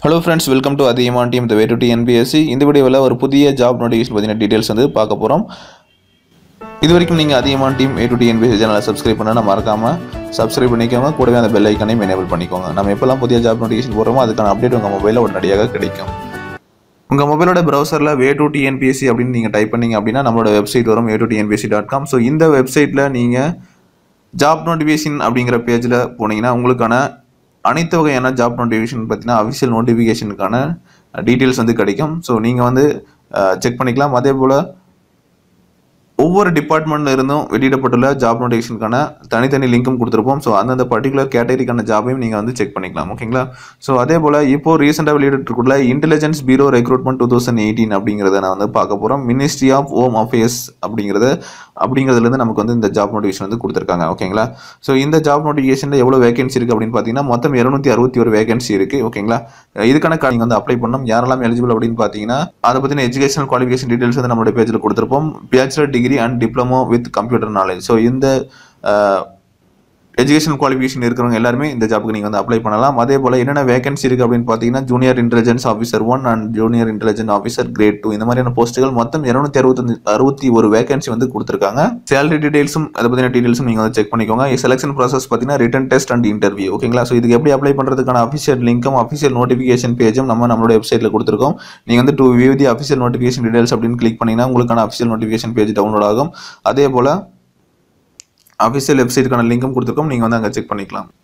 hello friends welcome to அதிகமான team the way to TNPSC இந்த வீடியோவில் ஒரு புதிய ஜாப் நோட்டிஃபிகேஷன் பற்றின டீட்டெயில்ஸ் வந்து பார்க்க போகிறோம் இது வரைக்கும் நீங்கள் அதிகமான டீம் ஏ டு டிஎன்பிஎஸ்சி சேனலை சப்ஸ்கிரைப் பண்ணால் மறக்காமல் சப்ஸ்கிரைப் பண்ணிக்கோங்க கூடவே அந்த பெல் ஐக்கனையும் எனேபிள் பண்ணிக்கோங்க நம்ம எப்போல்லாம் புதிய ஜாப் நோட்டிஃபிகேஷன் போடுறோமோ அதுக்கான அப்டேட் உங்கள் மொபைலில் உடனடியாக கிடைக்கும் உங்கள் மொபைலோட ப்ரௌசரில் வே டு டிஎன்பிஎஸ்சி அப்படின்னு நீங்கள் டைப் பண்ணீங்க அப்படின்னா நம்மளோட வெப்சைட் வரும் way to TNPSC dot com so இந்த வெப்சைட்டில் நீங்கள் ஜாப் நோட்டிஃபிகேஷன் அப்படிங்கிற பேஜில் போனீங்கன்னா உங்களுக்கான அனைத்து வகையான ஜாப் நோட்டிஃபிகேஷன் பார்த்தீங்கன்னா அஃபிஷியல் நோட்டிஃபிகேஷனுக்கான டீட்டெயில்ஸ் வந்து கிடைக்கும் ஸோ நீங்கள் வந்து செக் பண்ணிக்கலாம் அதே போல் ஒவ்வொரு டிபார்ட்மெண்ட்ல இருந்தும் வெளியிடப்பட்டுள்ள ஜாப் நோட்டிஃபிகேஷனுக்கான தனித்தனி லிங்க்கும் கொடுத்துருப்போம் ஸோ அந்தந்த பர்டிகுலர் கேட்டகரிக்கான ஜாபையும் நீங்கள் வந்து செக் பண்ணிக்கலாம் ஓகேங்களா ஸோ அதே போல் இப்போ ரீசெண்டாக வெளியிட்டிருக்குள்ள intelligence bureau recruitment two thousand eighteen அப்படிங்கிறத நான் வந்து பார்க்க போகிறோம் மினிஸ்ட்ரி ஆஃப் ஹோம் அஃபேர்ஸ் அப்படிங்கிறத அப்படிங்கிறதுலேருந்து நமக்கு வந்து இந்த ஜாப் நோட்டிஃபிகேஷன் வந்து கொடுத்துருக்காங்க ஓகேங்களா ஸோ இந்த ஜாப் நோட்டிஃபிகேஷனில் எவ்வளோ வேகன்சி இருக்குது அப்படின்னு பார்த்தீங்கன்னா மொத்தம் இரநூத்தி அறுபத்தி ஒரு வேகன்சி இருக்குது ஓகேங்களா இதுக்கான நீங்கள் வந்து அப்ளை பண்ணணும் யாரெல்லாம் எலிஜிபிள் அப்படின்னு பார்த்தீங்கன்னா அதை பற்றின எஜுகேஷனல் குவாலிஃபிகேஷன் டீட்டெயில்ஸ் வந்து நம்மளுடைய பேஜில் கொடுத்துருப்போம் bachelor degree and diploma with computer knowledge so இந்த எஜுகேஷன் குவாலிஃபிகேஷன் இருக்கிறவங்க எல்லாருமே இந்த ஜாப்புக்கு நீங்கள் வந்து அப்ளை பண்ணலாம் அதே போல் என்னென்ன வேகன்சி இருக்குது அப்படின்னு பார்த்தீங்கன்னா junior intelligence officer one and junior intelligence officer grade two இந்த மாதிரியான போஸ்ட்டுகள் மொத்தம் இரநூத்தி அறுபத்தஞ்சு அறுபத்தி ஒரு வேகன்சி வந்து கொடுத்துருக்காங்க சேலரி டீடைல்ஸும் அதை பற்றின டீடைல்ஸும் நீங்கள் வந்து செக் பண்ணிக்கோங்க செலக்ஷன் ப்ராசஸ் பார்த்தீங்கன்னா ரிட்டன் டெஸ்ட் அண்ட் இன்டர்வியூ ஓகேங்களா ஸோ இதுக்கு எப்படி அப்ளை பண்ணுறதுக்கான அஃபிஷியல் லிங்க்கும் அஃபிஷியல் நோட்டிஃபிகேஷன் பேஜும் நம்ம நம்மளோட வெப்சைட்டில் கொடுத்துருக்கோம் நீங்கள் வந்து to view the official notification details அப்படின்னு கிளிக் பண்ணிங்கன்னா உங்களுக்கான அஃபிஷியல் நோட்டிஃபிகேஷன் பேஜ் டவுன்லோட் ஆகும் அதே போல் அஃபிஷியல் வெப்சைட்டுக்கான லிங்க்கும் கொடுத்துருக்கோம் நீங்கள் வந்து அங்கே செக் பண்ணிக்கலாம்